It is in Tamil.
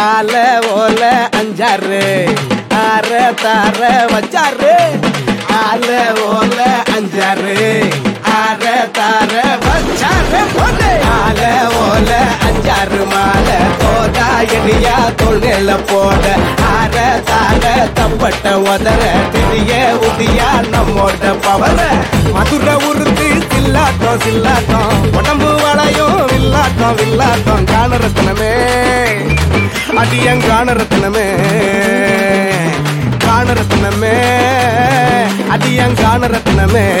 ஆல ஓல அஞ்சாறு ஆற தார வச்சாரு ஆல ஓல அஞ்சாறு ஆற தார வச்சாரு போடு. ஆல ஓல அஞ்சாறு மாலை தோதா எடியா தொழில போட ஆற தார தப்பட்ட உதற தெரிய உதியா நம்மோட பவர மதுரை உருத்தி சில்லாட்டம் சில்லாட்டம் உடம்பு வளையும் வில்லாட்டம் வில்லாட்டம் காணரத்தனமே அடியன் காணரத்தனமே காணரத்தனமே அடியன் காணரத்தனமே